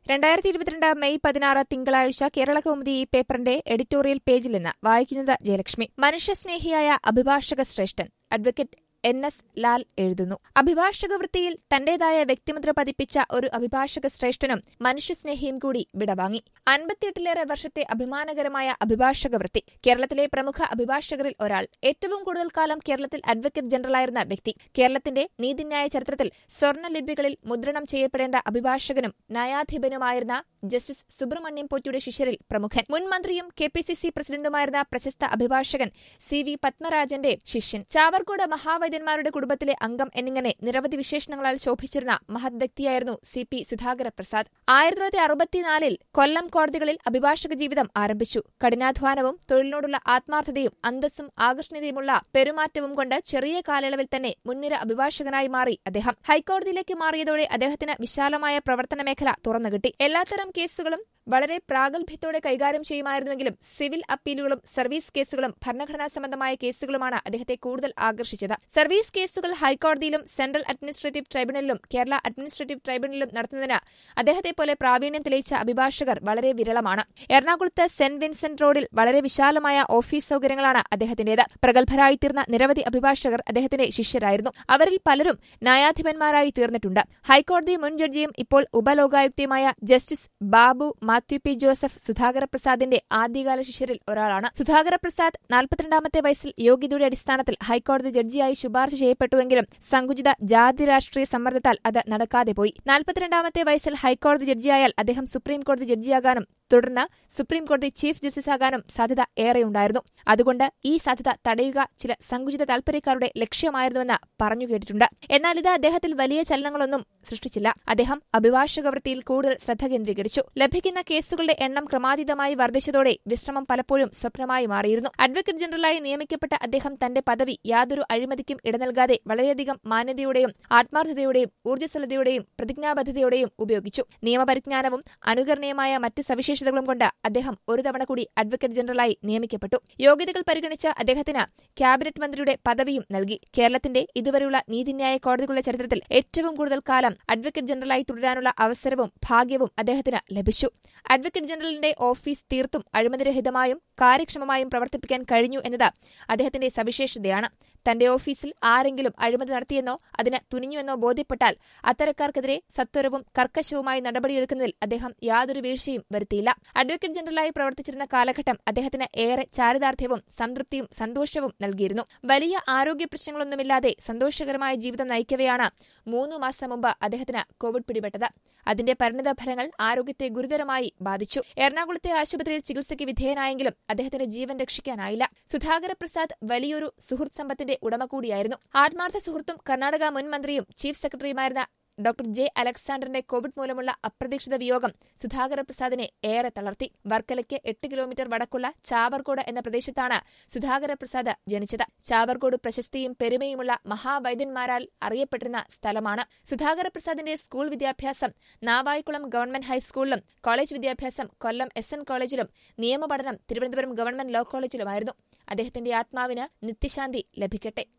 രണ്ടായിരത്തി ഇരുപത്തിരണ്ട് മെയ് പതിനാറ് തിങ്കളാഴ്ച കേരള കൗമുദി ഈ പേപ്പറിന്റെ എഡിറ്റോറിയൽ പേജിൽ നിന്ന് വായിക്കുന്നത് ജയലക്ഷ്മി മനുഷ്യസ്നേഹിയായ അഭിഭാഷക ശ്രേഷ്ഠൻ അഡ്വക്കേറ്റ് എൻ എസ് ലാൽ എഴുതുന്നു അഭിഭാഷക വൃത്തിയിൽ തന്റേതായ വ്യക്തിമുദ്ര പതിപ്പിച്ച ഒരു അഭിഭാഷക ശ്രേഷ്ഠനും മനുഷ്യസ്നേഹിയും കൂടി വിടവാങ്ങി അൻപത്തിയെട്ടിലേറെ വർഷത്തെ അഭിമാനകരമായ അഭിഭാഷക വൃത്തി കേരളത്തിലെ പ്രമുഖ അഭിഭാഷകരിൽ ഒരാൾ ഏറ്റവും കൂടുതൽ കാലം കേരളത്തിൽ അഡ്വക്കേറ്റ് ജനറലായിരുന്ന വ്യക്തി കേരളത്തിന്റെ നീതിന്യായ ചരിത്രത്തിൽ സ്വർണ്ണലിപികളിൽ മുദ്രണം ചെയ്യപ്പെടേണ്ട അഭിഭാഷകനും ന്യായാധിപനുമായിരുന്ന ജസ്റ്റിസ് സുബ്രഹ്മണ്യം പോറ്റിയുടെ ശിഷ്യരിൽ പ്രമുഖൻ മുൻ മന്ത്രിയും കെ പി സി സി പ്രസിഡന്റുമായിരുന്ന പ്രശസ്ത അഭിഭാഷകൻ സി വി പത്മരാജന്റെ ശിഷ്യൻ ചാവർക്കോട് മഹാവൈദ്യന്മാരുടെ കുടുംബത്തിലെ അംഗം എന്നിങ്ങനെ നിരവധി വിശേഷണങ്ങളാൽ ശോഭിച്ചിരുന്ന മഹത് വ്യക്തിയായിരുന്നു സി പി സുധാകര പ്രസാദ് ആയിരത്തി തൊള്ളായിരത്തി അറുപത്തിനാലിൽ കൊല്ലം കോടതികളിൽ അഭിഭാഷക ജീവിതം ആരംഭിച്ചു കഠിനാധ്വാനവും തൊഴിലിനോടുള്ള ആത്മാർത്ഥതയും അന്തസ്സും ആകർഷണീയതയുമുള്ള പെരുമാറ്റവും കൊണ്ട് ചെറിയ കാലയളവിൽ തന്നെ മുൻനിര അഭിഭാഷകനായി മാറി അദ്ദേഹം ഹൈക്കോടതിയിലേക്ക് മാറിയതോടെ അദ്ദേഹത്തിന് വിശാലമായ പ്രവർത്തന മേഖല തുറന്നുകിട്ടി എല്ലാത്തരം കേസുകളും വളരെ പ്രാഗൽഭ്യത്തോടെ കൈകാര്യം ചെയ്യുമായിരുന്നുവെങ്കിലും സിവിൽ അപ്പീലുകളും സർവീസ് കേസുകളും ഭരണഘടനാ സംബന്ധമായ കേസുകളുമാണ് അദ്ദേഹത്തെ കൂടുതൽ ആകർഷിച്ചത് സർവീസ് കേസുകൾ ഹൈക്കോടതിയിലും സെൻട്രൽ അഡ്മിനിസ്ട്രേറ്റീവ് ട്രൈബ്യൂണലിലും കേരള അഡ്മിനിസ്ട്രേറ്റീവ് ട്രൈബ്യൂണലിലും നടത്തുന്നതിന് അദ്ദേഹത്തെ പോലെ പ്രാവീണ്യം തെളിയിച്ച അഭിഭാഷകർ വളരെ വിരളമാണ് എറണാകുളത്ത് സെന്റ് വിൻസെന്റ് റോഡിൽ വളരെ വിശാലമായ ഓഫീസ് സൌകര്യങ്ങളാണ് അദ്ദേഹത്തിന്റേത് പ്രഗത്ഭരായിത്തീർന്ന നിരവധി അഭിഭാഷകർ അദ്ദേഹത്തിന്റെ ശിഷ്യരായിരുന്നു അവരിൽ പലരും ന്യായാധിപന്മാരായി തീർന്നിട്ടുണ്ട് ഹൈക്കോടതി മുൻ ജഡ്ജിയും ഇപ്പോൾ ഉപലോകായുക്തയുമായ justice Babu Mathew P Joseph Sudhakara പ്രസാദിന്റെ ആദ്യകാല ശിഷ്യരിൽ ഒരാളാണ് സുധാകര പ്രസാദ് നാൽപ്പത്തിരണ്ടാമത്തെ വയസ്സിൽ യോഗ്യതയുടെ അടിസ്ഥാനത്തിൽ ഹൈക്കോടതി ജഡ്ജിയായി ശുപാർശ ചെയ്യപ്പെട്ടുവെങ്കിലും സങ്കുചിത ജാതി രാഷ്ട്രീയ സമ്മർദ്ദത്താൽ അത് നടക്കാതെ പോയി നാൽപ്പത്തിരണ്ടാമത്തെ വയസ്സിൽ ഹൈക്കോടതി ജഡ്ജിയായാൽ അദ്ദേഹം സുപ്രീം കോടതി ജഡ്ജിയാകാനും തുടർന്ന് സുപ്രീം കോടതി ചീഫ് ജസ്റ്റിസാകാനും സാധ്യത ഏറെയുണ്ടായിരുന്നു അതുകൊണ്ട് ഈ സാധ്യത തടയുക ചില സങ്കുചിത താൽപര്യക്കാരുടെ ലക്ഷ്യമായിരുന്നുവെന്ന് പറഞ്ഞു കേട്ടിട്ടുണ്ട് എന്നാൽ ഇത് അദ്ദേഹത്തിൽ വലിയ ചലനങ്ങളൊന്നും സൃഷ്ടിച്ചില്ല അദ്ദേഹം അഭിഭാഷക വൃത്തിയിൽ കൂടുതൽ ശ്രദ്ധ കേന്ദ്രീകരിച്ചു ലഭിക്കുന്ന കേസുകളുടെ എണ്ണം ക്രമാതീതമായി വർദ്ധിച്ചതോടെ വിശ്രമം പലപ്പോഴും സ്വപ്നമായി മാറിയിരുന്നു അഡ്വക്കേറ്റ് ജനറലായി നിയമിക്കപ്പെട്ട അദ്ദേഹം തന്റെ പദവി യാതൊരു അഴിമതിക്കും ഇടനൽകാതെ വളരെയധികം മാന്യതയോടെയും ആത്മാർത്ഥതയോടെയും ഊർജ്ജസ്വലതയോടെയും പ്രതിജ്ഞാബദ്ധതയോടെയും ഉപയോഗിച്ചു നിയമപരിജ്ഞാനവും അനുകരണീയമായ മറ്റ് സവിശേഷതകളും കൊണ്ട് അദ്ദേഹം ഒരു തവണ കൂടി അഡ്വക്കേറ്റ് ജനറലായി നിയമിക്കപ്പെട്ടു യോഗ്യതകൾ പരിഗണിച്ച അദ്ദേഹത്തിന് ക്യാബിനറ്റ് മന്ത്രിയുടെ പദവിയും നൽകി കേരളത്തിന്റെ ഇതുവരെയുള്ള നീതിന്യായ കോടതികളുടെ ചരിത്രത്തിൽ ഏറ്റവും കൂടുതൽ കാലം അഡ്വക്കേറ്റ് ജനറലായി തുടരാനുള്ള അവസരവും ഭാഗ്യവും അദ്ദേഹത്തിന് ലഭിച്ചു അഡ്വക്കേറ്റ് ജനറലിന്റെ ഓഫീസ് തീർത്തും അഴിമതിരഹിതമായും കാര്യക്ഷമമായും പ്രവർത്തിപ്പിക്കാൻ കഴിഞ്ഞു എന്നത് അദ്ദേഹത്തിന്റെ സവിശേഷതയാണ് തന്റെ ഓഫീസിൽ ആരെങ്കിലും അഴിമതി നടത്തിയെന്നോ അതിന് തുനിഞ്ഞുവെന്നോ ബോധ്യപ്പെട്ടാൽ അത്തരക്കാർക്കെതിരെ സത്വരവും കർക്കശവുമായി നടപടിയെടുക്കുന്നതിൽ അദ്ദേഹം യാതൊരു വീഴ്ചയും വരുത്തിയില്ല അഡ്വക്കേറ്റ് ജനറലായി പ്രവർത്തിച്ചിരുന്ന കാലഘട്ടം അദ്ദേഹത്തിന് ഏറെ ചാരിതാർത്ഥ്യവും സംതൃപ്തിയും സന്തോഷവും നൽകിയിരുന്നു വലിയ ആരോഗ്യ പ്രശ്നങ്ങളൊന്നുമില്ലാതെ സന്തോഷകരമായ ജീവിതം നയിക്കവെയാണ് മൂന്നു മാസം മുമ്പ് അദ്ദേഹത്തിന് കോവിഡ് പിടിപെട്ടത് അതിന്റെ പരിണിത ഫലങ്ങൾ ആരോഗ്യത്തെ ഗുരുതരമായി ബാധിച്ചു എറണാകുളത്തെ ആശുപത്രിയിൽ ചികിത്സയ്ക്ക് വിധേയനായെങ്കിലും അദ്ദേഹത്തിന്റെ ജീവൻ രക്ഷിക്കാനായില്ല സുധാകര പ്രസാദ് വലിയൊരു സുഹൃത്ത് സമ്പത്തിന്റെ ഉടമ കൂടിയായിരുന്നു ആത്മാർത്ഥ സുഹൃത്തും കർണാടക മുൻ മന്ത്രിയും ചീഫ് സെക്രട്ടറിയുമായിരുന്ന ഡോക്ടർ ജെ അലക്സാണ്ടറിന്റെ കോവിഡ് മൂലമുള്ള അപ്രതീക്ഷിത വിയോഗം സുധാകര പ്രസാദിനെ ഏറെ തളർത്തി വർക്കലയ്ക്ക് എട്ട് കിലോമീറ്റർ വടക്കുള്ള ചാവർകോട് എന്ന പ്രദേശത്താണ് സുധാകര പ്രസാദ് ജനിച്ചത് ചാവർകോട് പ്രശസ്തിയും പെരുമയുമുള്ള മഹാവൈദ്യന്മാരാൽ അറിയപ്പെട്ടിരുന്ന സ്ഥലമാണ് സുധാകര പ്രസാദിന്റെ സ്കൂൾ വിദ്യാഭ്യാസം നാവായിക്കുളം ഗവൺമെന്റ് ഹൈസ്കൂളിലും കോളേജ് വിദ്യാഭ്യാസം കൊല്ലം എസ് എൻ കോളേജിലും നിയമപഠനം തിരുവനന്തപുരം ഗവൺമെന്റ് ലോ കോളേജിലുമായിരുന്നു അദ്ദേഹത്തിന്റെ ആത്മാവിന് നിത്യശാന്തി ലഭിക്കട്ടെ